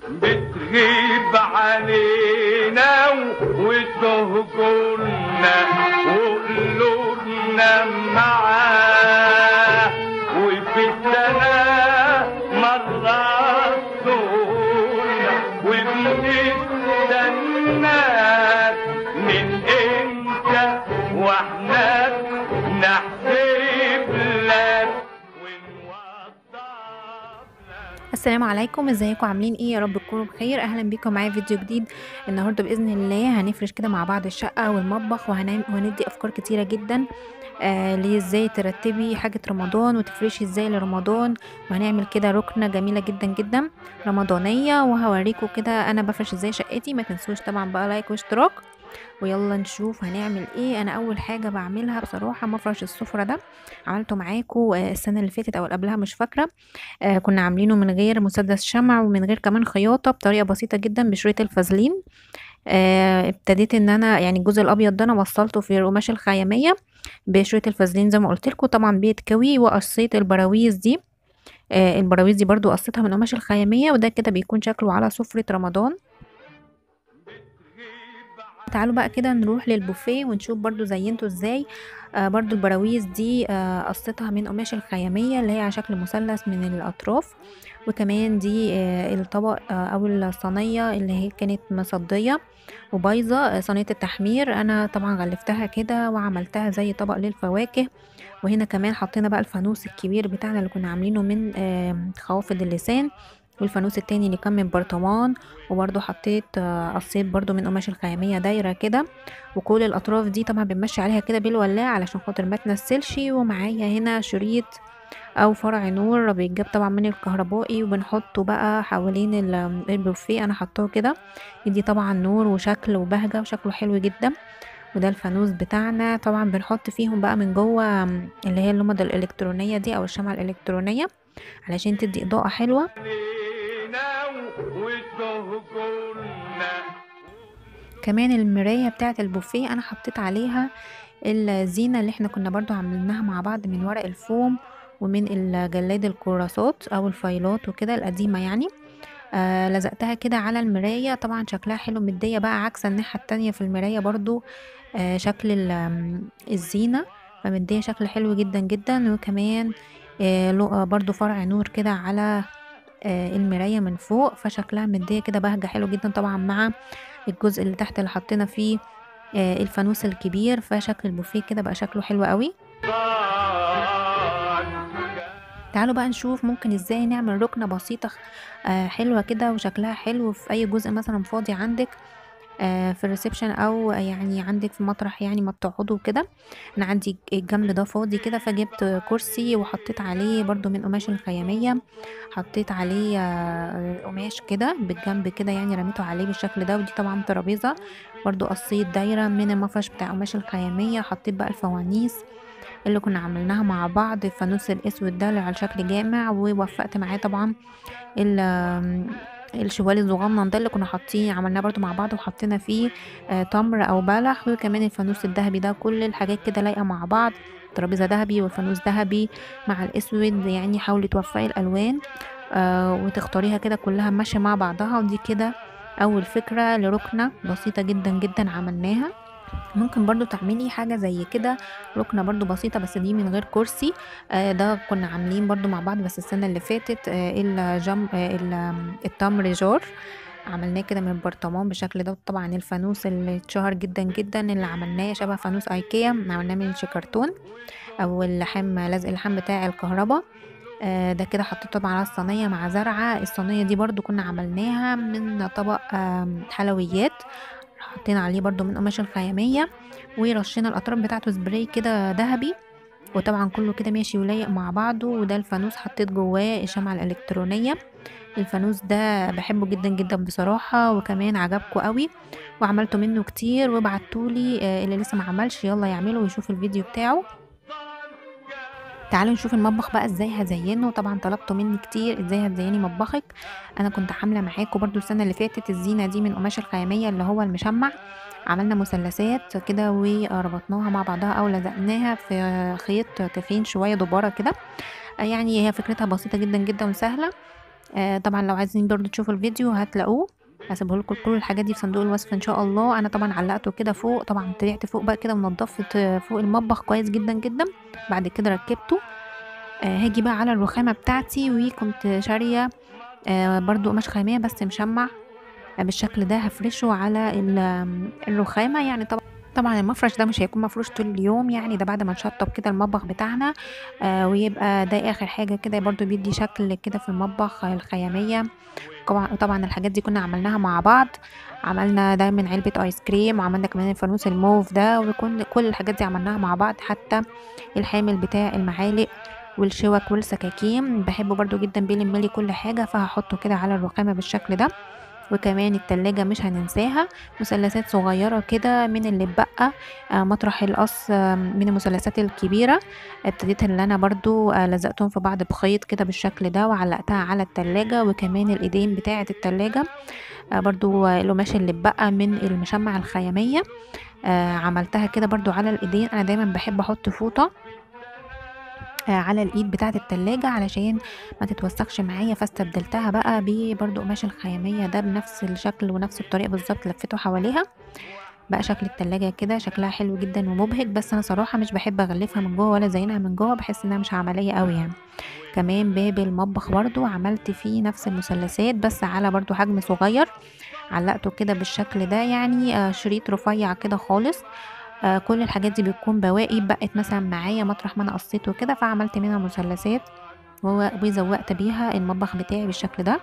بتغيب علينا وتهجرنا وقلوبنا معاه وفي السنة مرة تزورنا وبنستناك من امتى واحنا نحسب لك ونوضب لك السلام عليكم ازيكم عاملين ايه يا رب تكونوا بخير اهلا بيكم معايا فيديو جديد النهارده باذن الله هنفرش كده مع بعض الشقه والمطبخ وهنعمل وهندي افكار كتيره جدا آه ليه ازاي ترتبي حاجه رمضان وتفرشي ازاي لرمضان وهنعمل كده ركنه جميله جدا جدا رمضانيه وهوريكم كده انا بفرش ازاي شقتي ما تنسوش طبعا بقى لايك واشتراك ويلا نشوف هنعمل ايه انا اول حاجه بعملها بصراحه مفرش السفره ده عملته معاكم آه، السنه اللي فاتت او اللي قبلها مش فاكره آه كنا عاملينه من غير مسدس شمع ومن غير كمان خياطة بطريقة بسيطة جدا بشريط الفازلين آه ابتديت ان انا يعني الجزء الابيض ده انا وصلته في القماش الخيامية بشريط الفازلين زي ما قلت لكم طبعا بيتكوي وقصيت البراويز دي آه البراويز دي برضو قصيتها من قماش الخيامية وده كده بيكون شكله على سفرة رمضان تعالوا بقى كده نروح للبوفيه ونشوف برضو زينته ازاي آه برضو البراويز دي آه قصيتها من قماش الخيامية اللي هي على شكل مثلث من الأطراف وكمان دي آه الطبق آه أو الصينية اللي هي كانت مصدية وبايظة آه صينية التحمير أنا طبعا غلفتها كده وعملتها زي طبق للفواكه وهنا كمان حطينا بقى الفانوس الكبير بتاعنا اللي كنا عاملينه من آه خوافض اللسان والفانوس التاني اللي كان من برطمان وبرضو حطيت آه، قصيت برضو من قماش الخيامية دايرة كده وكل الأطراف دي طبعا بنمشي عليها كده بالولاعة علشان خاطر ما تنسلش ومعايا هنا شريط أو فرع نور بيتجاب طبعا من الكهربائي وبنحطه بقى حوالين ال- البوفيه أنا حطاه كده يدي طبعا نور وشكل وبهجة وشكله حلو جدا وده الفانوس بتاعنا طبعا بنحط فيهم بقى من جوه آم، اللي هي اللمضة الإلكترونية دي أو الشمعة الإلكترونية علشان تدي إضاءة حلوة علينا وتهجرنا كمان المراية بتاعة البوفيه انا حطيت عليها الزينة اللي احنا كنا برضو عملناها مع بعض من ورق الفوم ومن الجلاد الكراسات او الفايلات وكده القديمة يعني آه لزقتها كده على المراية طبعا شكلها حلو مدية بقى عكس الناحية التانية في المراية برضو آه شكل ال- آم، الزينة فمدية شكل حلو جدا جدا وكمان آه لو- آه، برضو فرع نور كده على آه المراية من فوق فشكلها مدية كده بهجة حلو جدا طبعا مع الجزء اللي تحت اللي حطينا فيه آه الفانوس الكبير فشكل البوفيه كده بقى شكله حلو قوي تعالوا بقى نشوف ممكن ازاي نعمل ركنة بسيطة آه حلوة كده وشكلها حلو في اي جزء مثلا فاضي عندك آه في الريسبشن او يعني عندك في مطرح يعني ما بتقعدوا كده انا عندي الجنب ده فاضي كده فجبت كرسي وحطيت عليه برضو من قماش الخيامية حطيت عليه آه، قماش كده بالجنب كده يعني رميته عليه بالشكل ده ودي طبعا ترابيزة برضو قصيت دايرة من المفرش بتاع قماش الخيامية حطيت بقى الفوانيس اللي كنا عملناها مع بعض الفانوس الاسود ده اللي على شكل جامع ووفقت معاه طبعا ال الشوال الصغنن ده اللي كنا حاطين عملناه برضو مع بعض وحطينا فيه آه تمر او بلح وكمان الفانوس الذهبي ده كل الحاجات كده لايقه مع بعض ترابيزه ذهبي والفانوس ذهبي مع الاسود يعني حاولي توفقي الالوان آه وتختاريها كده كلها ماشيه مع بعضها ودي كده اول فكره لركنه بسيطه جدا جدا عملناها ممكن برضو تعملي حاجة زي كده ركنة برضو بسيطة بس دي من غير كرسي آه ده كنا عاملين برضو مع بعض بس السنة اللي فاتت آه الجم آه ال- التمر جار عملناه كده من برطمان بالشكل ده طبعا الفانوس اللي اتشهر جدا جدا اللي عملناه شبه فانوس ايكيا عملناه من الشيكرتون او اللحام لزق اللحام بتاع الكهرباء آه ده كده حطيته طبعا على الصينية مع زرعة الصينية دي برضو كنا عملناها من طبق آم، حلويات حطينا عليه برضو من قماش الخيامية ورشينا الأطراف بتاعته سبراي كده ذهبي وطبعا كله كده ماشي ولايق مع بعضه وده الفانوس حطيت جواه الشمعة الإلكترونية الفانوس ده بحبه جدا جدا بصراحة وكمان عجبكم قوي وعملته منه كتير وبعتولي آه، اللي لسه ما عملش يلا يعمله ويشوف الفيديو بتاعه تعالوا نشوف المطبخ بقى ازاي هزينه طبعا طلبتوا مني كتير ازاي هتزيني مطبخك انا كنت عامله معاكم برضو السنه اللي فاتت الزينه دي من قماش الخياميه اللي هو المشمع عملنا مثلثات كده وربطناها مع بعضها او لزقناها في خيط تخين شويه دباره كده يعني هي فكرتها بسيطه جدا جدا وسهله آه طبعا لو عايزين برضو تشوفوا الفيديو هتلاقوه هسيبه لكم كل الحاجات دي في صندوق الوصف ان شاء الله انا طبعا علقته كده فوق طبعا طلعت فوق بقى كده ونضفت فوق المطبخ كويس جدا جدا بعد كده ركبته آه هاجي بقى على الرخامه بتاعتي وكنت شاريه آه برضو قماش خاميه بس مشمع آه بالشكل ده هفرشه على الرخامه يعني طبعا طبعا المفرش ده مش هيكون مفروش طول اليوم يعني ده بعد ما نشطب كده المطبخ بتاعنا آه ويبقى ده اخر حاجه كده برضو بيدي شكل كده في المطبخ الخياميه طبعا الحاجات دي كنا عملناها مع بعض عملنا ده من علبة ايس كريم وعملنا كمان الفانوس الموف ده وكل كل الحاجات دي عملناها مع بعض حتى الحامل بتاع المعالق والشوك والسكاكين بحبه برضو جدا بيلم لي كل حاجة فهحطه كده على الرخامة بالشكل ده وكمان التلاجة مش هننساها مثلثات صغيرة كده من اللي اتبقى آه مطرح القص آه من المثلثات الكبيرة ابتديت ان انا برضو آه لزقتهم في بعض بخيط كده بالشكل ده وعلقتها على التلاجة وكمان الايدين بتاعة التلاجة برضو القماش اللي اتبقى من المشمع الخيامية عملتها كده برضو على الايدين انا دايما بحب احط فوطة على الايد بتاعه التلاجة علشان ما تتوسخش معايا فاستبدلتها بقى برضو قماش الخيامية ده بنفس الشكل ونفس الطريقة بالظبط لفيته حواليها بقى شكل التلاجة كده شكلها حلو جدا ومبهج بس انا صراحة مش بحب اغلفها من جوه ولا زينها من جوه بحس انها مش عملية قوي يعني كمان باب المطبخ برضو عملت فيه نفس المثلثات بس على برضو حجم صغير علقته كده بالشكل ده يعني شريط رفيع كده خالص آه كل الحاجات دي بتكون بواقي بقت مثلا معايا مطرح ما انا قصيته كده فعملت منها مثلثات وزوقت بيها المطبخ بتاعي بالشكل ده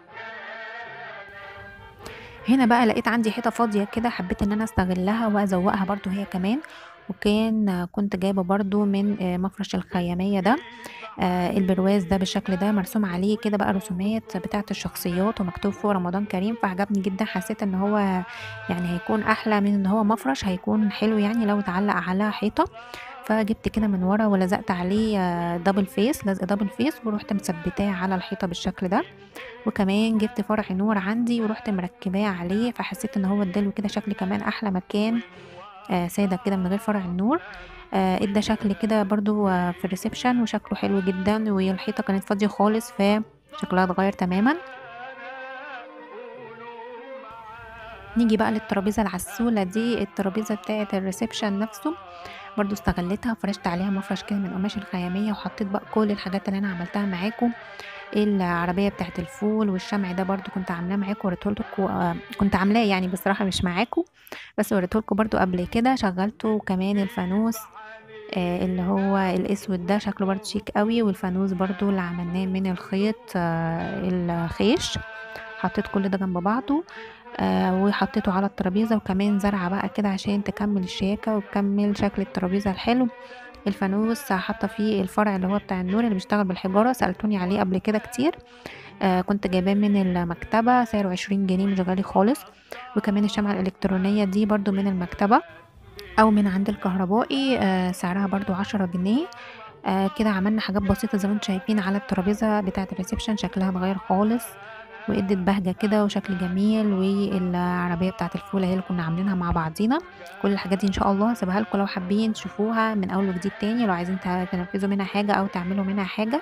هنا بقى لقيت عندي حيطه فاضيه كده حبيت ان انا استغلها وازوقها برضو هي كمان وكان كنت جايبه برضو من مفرش الخياميه ده آه البرواز ده بالشكل ده مرسوم عليه كده بقى رسومات بتاعه الشخصيات ومكتوب فوق رمضان كريم فعجبني جدا حسيت ان هو يعني هيكون احلى من ان هو مفرش هيكون حلو يعني لو اتعلق على حيطه فجبت كده من ورا ولزقت عليه دبل فيس لزق دبل فيس ورحت مثبتاه على الحيطه بالشكل ده وكمان جبت فرع نور عندي ورحت مركباه عليه فحسيت ان هو اداله كده شكل كمان احلى مكان آه ساده كده من غير فرع النور آه ادى شكل كده برضو آه في الريسبشن وشكله حلو جدا والحيطه كانت فاضيه خالص فشكلها اتغير تماما نيجي بقى للترابيزه العسوله دي الترابيزه بتاعه الريسبشن نفسه برضو استغلتها فرشت عليها مفرش كده من قماش الخياميه وحطيت بقى كل الحاجات اللي انا عملتها معاكم العربيه بتاعه الفول والشمع ده برضو كنت عاملاه معاكم وريته لكم آه كنت عاملاه يعني بصراحه مش معاكم بس وريته لكم برضو قبل كده شغلته كمان الفانوس آه اللي هو الاسود ده شكله برضو شيك قوي والفانوس برضو اللي عملناه من الخيط آه الخيش حطيت كل ده جنب بعضه آه وحطيته على الترابيزه وكمان زرعه بقى كده عشان تكمل الشياكه وتكمل شكل الترابيزه الحلو الفانوس حاطه فيه الفرع اللي هو بتاع النور اللي بيشتغل بالحجاره سالتوني عليه قبل كده كتير آه كنت جايباه من المكتبه سعره عشرين جنيه مش غالي خالص وكمان الشمعة الإلكترونية دي برضو من المكتبة أو من عند الكهربائي آه سعرها برضو عشرة جنيه آه كده عملنا حاجات بسيطة زي ما انتم شايفين على الترابيزة بتاعة الريسبشن شكلها اتغير خالص وادت بهجة كده وشكل جميل والعربية بتاعة الفول هي اللي كنا عاملينها مع بعضينا كل الحاجات دي ان شاء الله هسيبها لكم لو حابين تشوفوها من اول وجديد تاني لو عايزين تنفذوا منها حاجة او تعملوا منها حاجة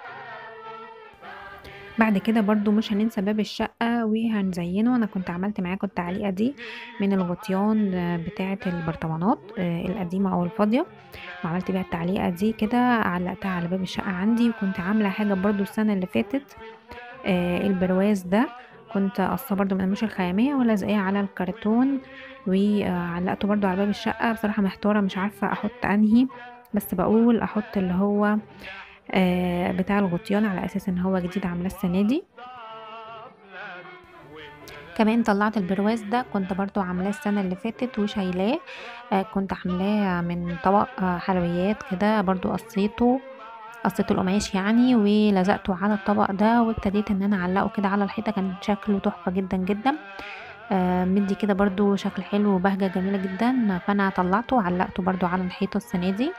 بعد كده برضو مش هننسى باب الشقة وهنزينه انا كنت عملت معاكم التعليقة دي من الغطيان بتاعة البرطمانات القديمة او الفاضية وعملت بيها التعليقة دي كده علقتها على باب الشقة عندي وكنت عاملة حاجة برضو السنة اللي فاتت البرواز ده كنت قصاه برضو من قماش الخيامية ولازقاه على الكرتون وعلقته برضو على باب الشقة بصراحة محتارة مش عارفة احط انهي بس بقول احط اللي هو آه بتاع الغطيان على اساس ان هو جديد عاملاه السنه دي كمان طلعت البرواز ده كنت برضو عاملاه السنة اللي فاتت وشايلاه آه كنت عاملاه من طبق آه حلويات كده برضو قصيته قصيت القماش يعني ولزقته على الطبق ده وابتديت ان انا اعلقه كده على الحيطة كان شكله تحفة جدا جدا آه مدي كده برضو شكل حلو وبهجة جميلة جدا فانا طلعته وعلقته برضو على الحيطة السنة دي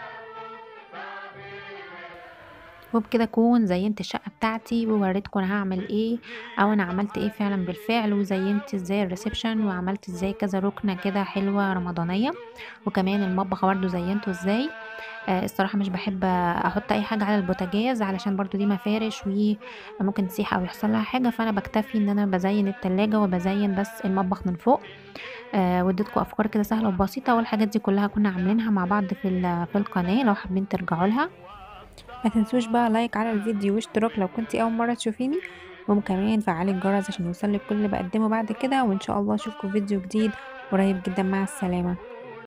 وبكده اكون زينت الشقه بتاعتي ووريتكم انا هعمل ايه او انا عملت ايه فعلا بالفعل وزينت ازاي الريسبشن وعملت ازاي كذا ركنه كده حلوه رمضانيه وكمان المطبخ برده زينته ازاي آه، الصراحة مش بحب احط اي حاجة على البوتاجاز علشان برضو دي مفارش وممكن تسيح او يحصل لها حاجة فانا بكتفي ان انا بزين التلاجة وبزين بس المطبخ من فوق آه واديتكم افكار كده سهلة وبسيطة والحاجات دي كلها كنا عاملينها مع بعض في ال- في القناة لو حابين ترجعوا لها ما تنسوش بقى لايك على الفيديو واشتراك لو كنتي اول مرة تشوفيني وكمان فعلي الجرس عشان يوصلك كل اللي بقدمه بعد كده وان شاء الله اشوفكم في فيديو جديد قريب جدا مع السلامة